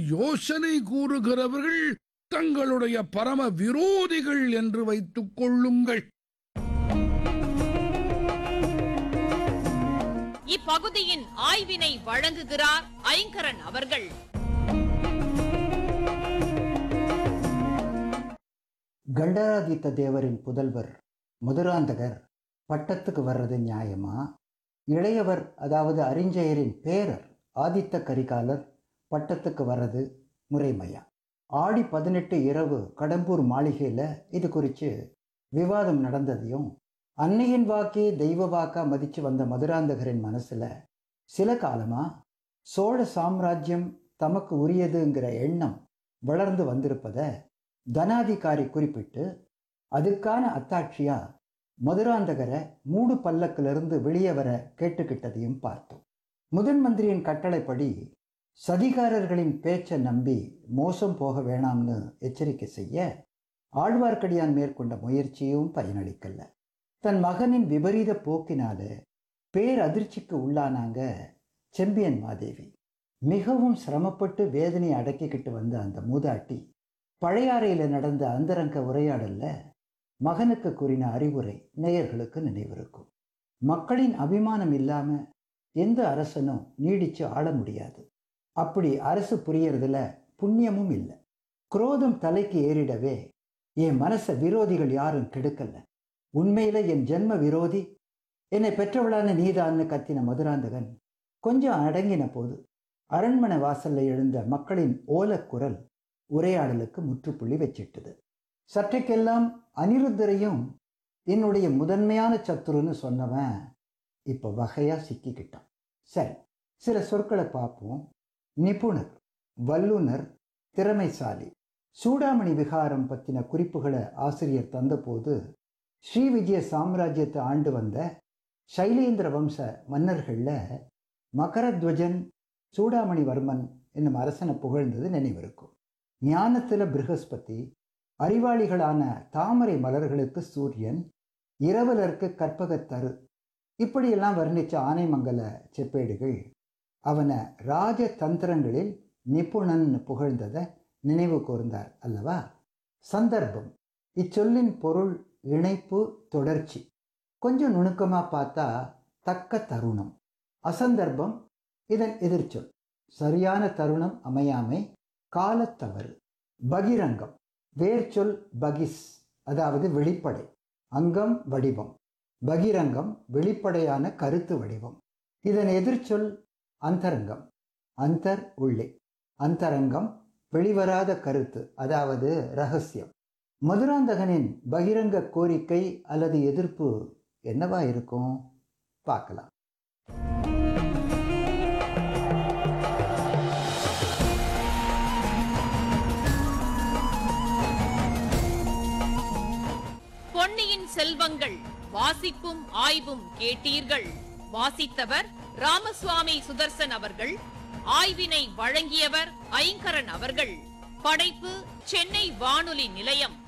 யோசனை கூறுகிறவர்கள் தங்களுடைய பரம விரோதிகள் என்று வைத்துக் கொள்ளுங்கள் இப்பகுதியின் ஆய்வினை வழங்குகிறார் ஐங்கரன் அவர்கள் கண்டராதித்த தேவரின் புதல்வர் மதுராந்தகர் பட்டத்துக்கு வர்றது நியாயமா இளையவர் அதாவது அறிஞ்சயரின் பேரர் ஆதித்த கரிகாலர் பட்டத்துக்கு வர்றது முறைமையா ஆடி பதினெட்டு இரவு கடம்பூர் மாளிகையில் இது குறித்து விவாதம் நடந்ததையும் அன்னையின் வாக்கே தெய்வ வாக்கா மதித்து வந்த மதுராந்தகரின் மனசில் சில காலமாக சோழ சாம்ராஜ்யம் தமக்கு உரியதுங்கிற எண்ணம் வளர்ந்து வந்திருப்பதை தனாதிகாரி குறிப்பிட்டு அதுக்கான அத்தாட்சியா மதுராந்தகரை மூடு பல்லக்கிலிருந்து வெளியே வர கேட்டுக்கிட்டதையும் பார்த்தோம் முதன் மந்திரியின் கட்டளைப்படி சதிகாரர்களின் பேச்சை நம்பி மோசம் போக வேணாம்னு எச்சரிக்கை செய்ய ஆழ்வார்க்கடியான் மேற்கொண்ட முயற்சியும் பயனளிக்கல தன் மகனின் விபரீத போக்கினால பேரதிர்ச்சிக்கு உள்ளானாங்க செம்பியன் மாதேவி மிகவும் சிரமப்பட்டு வேதனையை அடக்கிக்கிட்டு வந்த அந்த மூதாட்டி பழையாறையில் நடந்த அந்தரங்க உரையாடல்ல மகனுக்கு கூறின அறிவுரை நேயர்களுக்கு நினைவிருக்கும் மக்களின் அபிமானம் இல்லாம எந்த அரசனும் நீடிச்சு ஆள முடியாது அப்படி அரசு புரியறதுல புண்ணியமும் இல்லை குரோதம் தலைக்கு ஏறிடவே என் மனச விரோதிகள் யாரும் கெடுக்கல உண்மையில என் ஜென்ம விரோதி என்னை பெற்றவளான நீதான்னு கத்தின மதுராந்தகன் கொஞ்சம் அடங்கின போது அரண்மனை வாசல்ல எழுந்த மக்களின் ஓலக்குரல் உரையாடலுக்கு முற்றுப்புள்ளி வச்சிட்டது சற்றைக்கெல்லாம் அனிருத்தரையும் என்னுடைய முதன்மையான சத்துருன்னு சொன்னவன் இப்போ வகையா சிக்கிக்கிட்டான் சரி சில சொற்களை பார்ப்போம் நிபுணர் வல்லுனர் திறமைசாலி சூடாமணி விகாரம் பற்றின குறிப்புகளை ஆசிரியர் தந்தபோது ஸ்ரீ விஜய சாம்ராஜ்யத்தை ஆண்டு வந்த சைலேந்திர வம்ச மன்னர்களில் மகரத்வஜன் சூடாமணிவர்மன் என்னும் அரசனை புகழ்ந்தது நினைவிருக்கும் ஞானத்தில் பிருகஸ்பதி அறிவாளிகளான தாமரை மலர்களுக்கு சூரியன் இரவலருக்கு கற்பகத்தரு இப்படியெல்லாம் வர்ணித்த ஆனைமங்கல செப்பேடுகள் அவனை ராஜ தந்திரங்களில் நிபுணன் புகழ்ந்ததை நினைவு கூர்ந்தார் அல்லவா சந்தர்ப்பம் இச்சொல்லின் பொருள் இணைப்பு தொடர்ச்சி கொஞ்சம் நுணுக்கமாக பார்த்தா தக்க தருணம் அசந்தர்ப்பம் இதன் எதிர்ச்சொல் சரியான தருணம் அமையாமை காலத்தவறு பகிரங்கம் வேர்ச்சொல் பகிஸ் அதாவது வெளிப்படை அங்கம் வடிவம் பகிரங்கம் வெளிப்படையான கருத்து வடிவம் இதன் எதிர்ச்சொல் அந்தரங்கம் அந்தர் உள்ளே அந்தரங்கம் வெளிவராத கருத்து அதாவது ரகசியம் மதுராந்தகனின் பகிரங்க கோரிக்கை அல்லது எதிர்ப்பு என்னவா இருக்கும் பார்க்கலாம் பொன்னியின் செல்வங்கள் வாசிப்பும் ஆய்வும் கேட்டீர்கள் வாசித்தவர் ராமசுவாமி சுதர்சன் அவர்கள் ஆய்வினை வழங்கியவர் ஐங்கரன் அவர்கள் படைப்பு சென்னை வானொலி நிலையம்